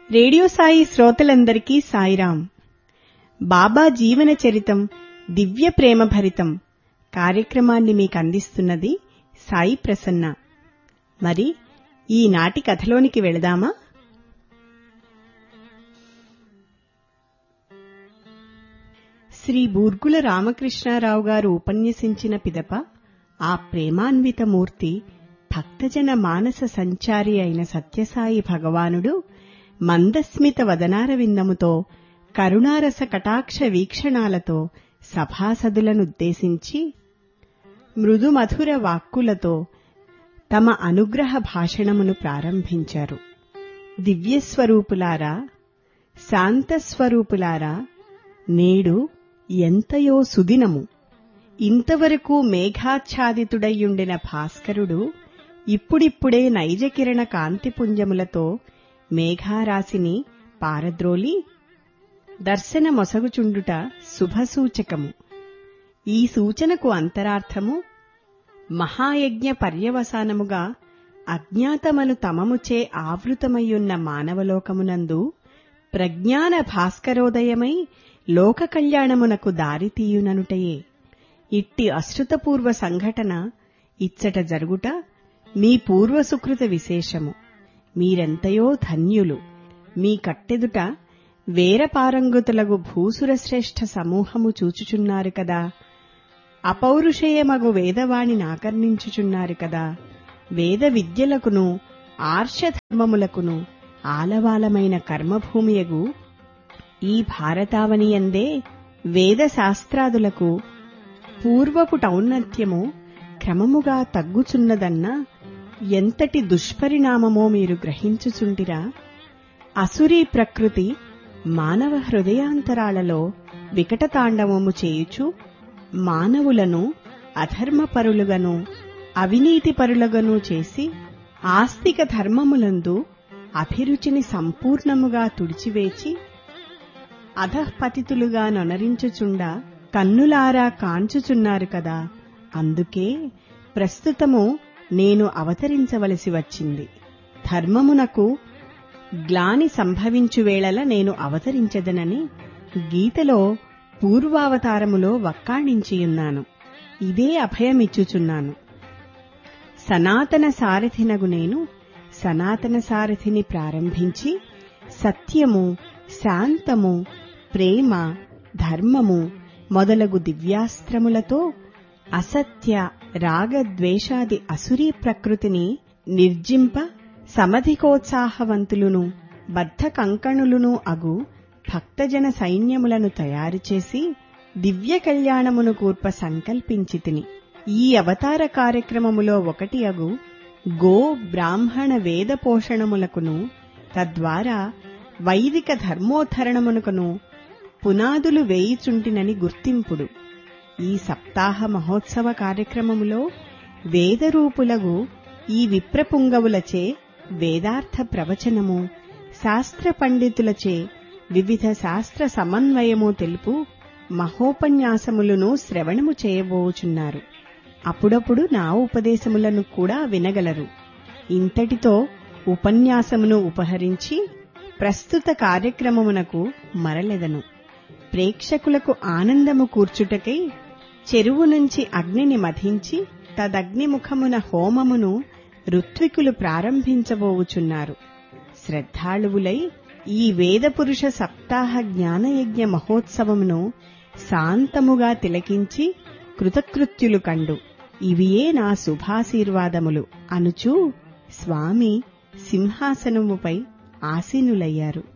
radio Sai శ్రోతలందరికీ సాయిరాం బాబా జీవన చరితం దివ్య ప్రేమ భరితం కార్యక్రమాన్ని మీకు అందిస్తున్నది సాయి ప్రసన్న మరి ఈనాటి కథలోనికి వెళదామా శ్రీ బూర్గుల రామకృష్ణారావు గారు ఉపన్యసించిన పిదప ఆ ప్రేమాన్విత మూర్తి భక్తజన మానస సంచారి అయిన సత్యసాయి భగవానుడు మందస్మిత వదనారవిందముతో కరుణారస కటాక్ష వీక్షణాలతో సభాసదులనుద్దేశించి మృదుమధుర వాక్కులతో తమ అనుగ్రహ భాషణమును ప్రారంభించారు దివ్యస్వరూపులారా శాంతస్వరూపులారా నేడు ఎంతయో సుదినము ఇంతవరకు మేఘాచ్ఛాదితుడయ్యుండిన భాస్కరుడు ఇప్పుడిప్పుడే నైజకిరణ కాంతిపుంజములతో మేఘారాశిని పారద్రోలి దర్శన మొసగుచుండుట శుభసూచకము ఈ సూచనకు అంతరార్థము మహాయజ్ఞ పర్యవసానముగా అజ్ఞాతమను తమముచే ఆవృతమయ్యున్న మానవలోకమునందు ప్రజ్ఞాన భాస్కరోదయమై లోక కళ్యాణమునకు దారితీయుననుటయే ఇట్టి అశ్రుతపూర్వ సంఘటన ఇచ్చట జరుగుట మీ పూర్వసుకృత విశేషము మీరెంతయో ధన్యులు మీ కట్టెదుట వేరపారంగుతులగు భూసురశ్రేష్ఠ సమూహము చూచుచున్నారు కదా అపౌరుషేయమగు వేదవాణిని ఆకర్ణించుచున్నారు కదా వేద విద్యలకును ఆర్షధర్మములకును ఆలవాలమైన కర్మభూమియగు ఈ భారతావనియందే వేద శాస్త్రాదులకు పూర్వపు టౌన్నత్యము క్రమముగా తగ్గుచున్నదన్న ఎంతటి దుష్పరిణామమో మీరు గ్రహించుచుంటిరా అసురీ ప్రకృతి మానవ హృదయాంతరాలలో వికటతాండవము చేయుచు మానవులను అధర్మపరులుగను అవినీతిపరులుగను చేసి ఆస్తిక ధర్మములందు అభిరుచిని సంపూర్ణముగా తుడిచివేచి అధఃపతితులుగా నొనరించుచుండ కన్నులారా కాంచుచున్నారు కదా అందుకే ప్రస్తుతము నేను అవతరించవలసి వచ్చింది ధర్మమునకు గ్లాని సంభవించు వేళల నేను అవతరించదనని గీతలో పూర్వావతారములో వక్కాణించియున్నాను ఇదే అభయమిచ్చుచున్నాను సనాతన సారథినగు నేను సనాతన సారథిని ప్రారంభించి సత్యము శాంతము ప్రేమ ధర్మము మొదలగు దివ్యాస్త్రములతో అసత్య రాగద్వేషాది అసురీ ప్రకృతిని నిర్జింప సమధికోత్సాహవంతులును బద్ధ కంకణులును అగు భక్తజన సైన్యములను తయారుచేసి దివ్య కళ్యాణమును కూర్ప సంకల్పించితిని ఈ అవతార కార్యక్రమములో ఒకటి అగు గో బ్రాహ్మణ వేద పోషణములకును తద్వారా వైదిక ధర్మోద్ధరణమునకును పునాదులు వేయిచుంటినని గుర్తింపుడు ఈ సప్తాహ మహోత్సవ కార్యక్రమములో వేదరూపులగు ఈ విప్రపుంగవులచే వేదార్థ ప్రవచనము శాస్త్ర పండితులచే వివిధ శాస్త్ర సమన్వయము తెలుపు మహోపన్యాసములను శ్రవణము చేయబోచున్నారు అప్పుడప్పుడు నా ఉపదేశములను కూడా వినగలరు ఇంతటితో ఉపన్యాసమును ఉపహరించి ప్రస్తుత కార్యక్రమమునకు మరలెదను ప్రేక్షకులకు ఆనందము కూర్చుటకై చెరువు నుంచి అగ్నిని మధించి తదగ్నిముఖమున హోమమును ఋత్వికులు ప్రారంభించబోవుచున్నారు శ్రద్ధాళువులై ఈ వేదపురుష సప్తాహ జ్ఞానయజ్ఞ మహోత్సవమును శాంతముగా తిలకించి కృతకృత్యులు కండు ఇవియే నా శుభాశీర్వాదములు అనుచూ స్వామి సింహాసనముపై ఆసీనులయ్యారు